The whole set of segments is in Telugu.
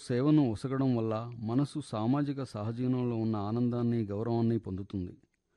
సేవను ఒసగడం వల్ల మనసు సామాజిక సహజీవనంలో ఉన్న ఆనందాన్ని గౌరవాన్ని పొందుతుంది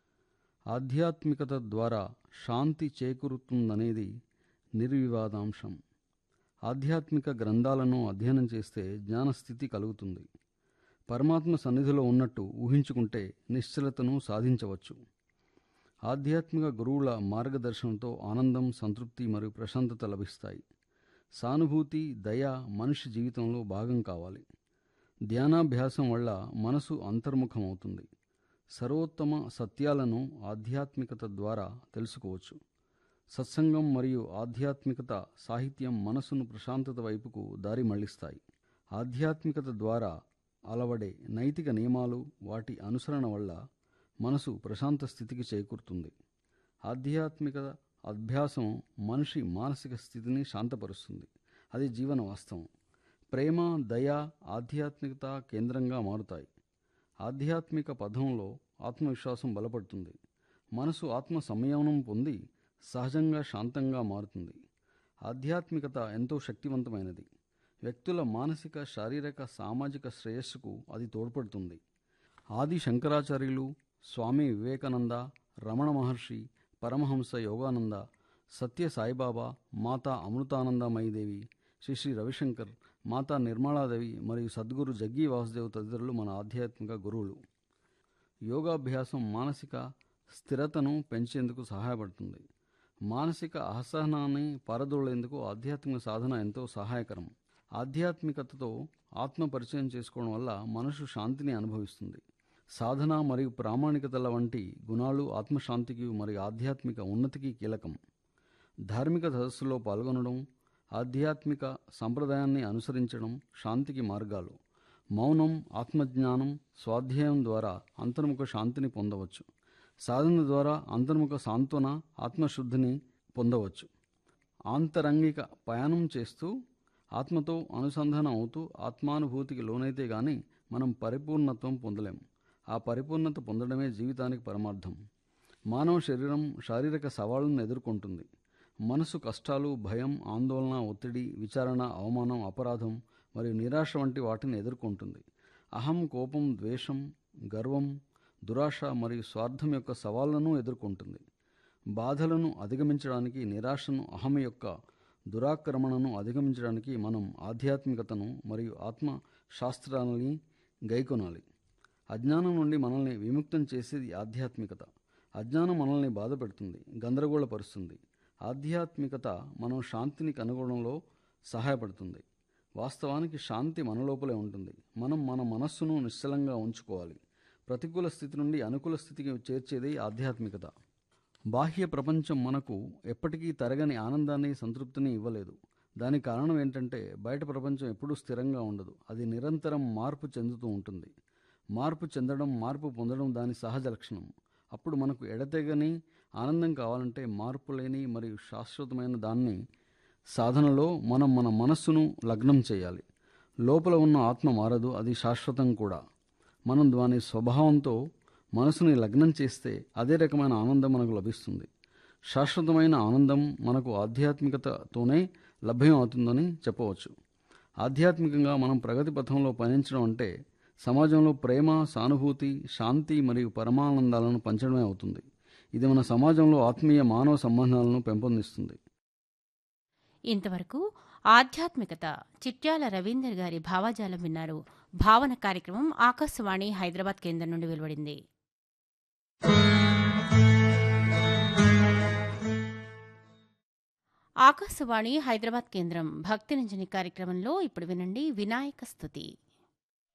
ఆధ్యాత్మికత ద్వారా శాంతి చేకూరుతుందనేది నిర్వివాదాంశం ఆధ్యాత్మిక గ్రంథాలను అధ్యయనం చేస్తే జ్ఞానస్థితి కలుగుతుంది పరమాత్మ సన్నిధిలో ఉన్నట్టు ఊహించుకుంటే నిశ్చలతను సాధించవచ్చు ఆధ్యాత్మిక గురువుల మార్గదర్శనంతో ఆనందం సంతృప్తి మరియు ప్రశాంతత లభిస్తాయి సానుభూతి దయ మనిషి జీవితంలో భాగం కావాలి ధ్యానాభ్యాసం వల్ల మనసు అంతర్ముఖం అవుతుంది సర్వోత్తమ సత్యాలను ఆధ్యాత్మికత ద్వారా తెలుసుకోవచ్చు సత్సంగం మరియు ఆధ్యాత్మికత సాహిత్యం మనసును ప్రశాంతత వైపుకు దారి మళ్లిస్తాయి ఆధ్యాత్మికత ద్వారా అలవడే నైతిక నియమాలు వాటి అనుసరణ వల్ల మనసు ప్రశాంత స్థితికి చేకూరుతుంది ఆధ్యాత్మిక అభ్యాసం మనిషి మానసిక స్థితిని శాంతపరుస్తుంది అది జీవన వాస్తవం ప్రేమ దయ ఆధ్యాత్మికత కేంద్రంగా మారుతాయి ఆధ్యాత్మిక పదంలో ఆత్మవిశ్వాసం బలపడుతుంది మనసు ఆత్మ సంయమనం పొంది సహజంగా శాంతంగా మారుతుంది ఆధ్యాత్మికత ఎంతో శక్తివంతమైనది వ్యక్తుల మానసిక శారీరక సామాజిక శ్రేయస్సుకు అది తోడ్పడుతుంది ఆది శంకరాచార్యులు స్వామి వివేకానంద రమణ మహర్షి పరమహంస యోగానంద సత్య సాయిబాబా మాతా అమృతానందమయీదేవి శ్రీ శ్రీ రవిశంకర్ మాతా నిర్మలాదేవి మరియు సద్గురు జగ్గీ వాసుదేవ్ తదితరులు మన ఆధ్యాత్మిక గురువులు యోగాభ్యాసం మానసిక స్థిరతను పెంచేందుకు సహాయపడుతుంది మానసిక అసహనాన్ని పారదోలేందుకు ఆధ్యాత్మిక సాధన ఎంతో సహాయకరం ఆధ్యాత్మికతతో ఆత్మ పరిచయం చేసుకోవడం వల్ల మనసు శాంతిని అనుభవిస్తుంది సాధన మరియు ప్రామాణికతల వంటి గుణాలు ఆత్మశాంతికి మరియు ఆధ్యాత్మిక ఉన్నతికి కీలకం ధార్మిక సదస్సులో పాల్గొనడం ఆధ్యాత్మిక సంప్రదాయాన్ని అనుసరించడం శాంతికి మార్గాలు మౌనం ఆత్మజ్ఞానం స్వాధ్యాయం ద్వారా అంతర్ముఖ శాంతిని పొందవచ్చు సాధన ద్వారా అంతర్ముఖ సాంత్వన ఆత్మశుద్ధిని పొందవచ్చు ఆంతరంగిక పయనం చేస్తూ ఆత్మతో అనుసంధానం అవుతూ ఆత్మానుభూతికి లోనైతే గాని మనం పరిపూర్ణత్వం పొందలేం ఆ పరిపూర్ణత పొందడమే జీవితానికి పరమార్థం మానవ శరీరం శారీరక సవాళ్లను ఎదుర్కొంటుంది మనసు కష్టాలు భయం ఆందోళన ఒత్తిడి విచారణ అవమానం అపరాధం మరియు నిరాశ వంటి వాటిని ఎదుర్కొంటుంది అహం కోపం ద్వేషం గర్వం దురాశ మరియు స్వార్థం యొక్క సవాళ్లను ఎదుర్కొంటుంది బాధలను అధిగమించడానికి నిరాశను అహం యొక్క దురాక్రమణను అధిగమించడానికి మనం ఆధ్యాత్మికతను మరియు ఆత్మ శాస్త్రాలని గైకొనాలి అజ్ఞానం నుండి మనల్ని విముక్తం చేసేది ఆధ్యాత్మికత అజ్ఞానం మనల్ని బాధపెడుతుంది గందరగోళపరుస్తుంది ఆధ్యాత్మికత మనం శాంతిని కనుగొనడంలో సహాయపడుతుంది వాస్తవానికి శాంతి మన లోపలే ఉంటుంది మనం మన మనస్సును నిశ్చలంగా ఉంచుకోవాలి ప్రతికూల స్థితి నుండి అనుకూల స్థితికి చేర్చేది ఆధ్యాత్మికత బాహ్య ప్రపంచం మనకు ఎప్పటికీ తరగని ఆనందాన్ని సంతృప్తిని ఇవ్వలేదు దానికి కారణం ఏంటంటే బయట ప్రపంచం ఎప్పుడూ స్థిరంగా ఉండదు అది నిరంతరం మార్పు చెందుతూ ఉంటుంది మార్పు చెందడం మార్పు పొందడం దాని సహజ లక్షణం అప్పుడు మనకు ఎడతెగని ఆనందం కావాలంటే మార్పు లేని మరియు శాశ్వతమైన దాన్ని సాధనలో మనం మన మనస్సును లగ్నం చేయాలి లోపల ఉన్న ఆత్మ మారదు అది శాశ్వతం కూడా మనం దాని స్వభావంతో మనసుని లగ్నం చేస్తే అదే రకమైన ఆనందం మనకు లభిస్తుంది శాశ్వతమైన ఆనందం మనకు ఆధ్యాత్మికతతోనే లభ్యం అవుతుందని చెప్పవచ్చు ఆధ్యాత్మికంగా మనం ప్రగతి పథంలో పయనించడం అంటే సమాజంలో ప్రేమ సానుభూతి శాంతి మరియు పరమానందాలను పంచడమే అవుతుంది ఇది మన సమాజంలో ఆత్మీయ మానవ సంబంధాలను పెంపొందిస్తుంది ఇంతవరకు ఆధ్యాత్మికత చిట్యాల రవీందర్ గారి భావాజాలం విన్నారు భావన కార్యక్రమం ఆకాశవాణి హైదరాబాద్ కేంద్రం నుండి వెలువడింది ఆకాశవాణి హైదరాబాద్ కేంద్రం భక్తి రంజని కార్యక్రమంలో ఇప్పుడు వినండి వినాయక స్తుతి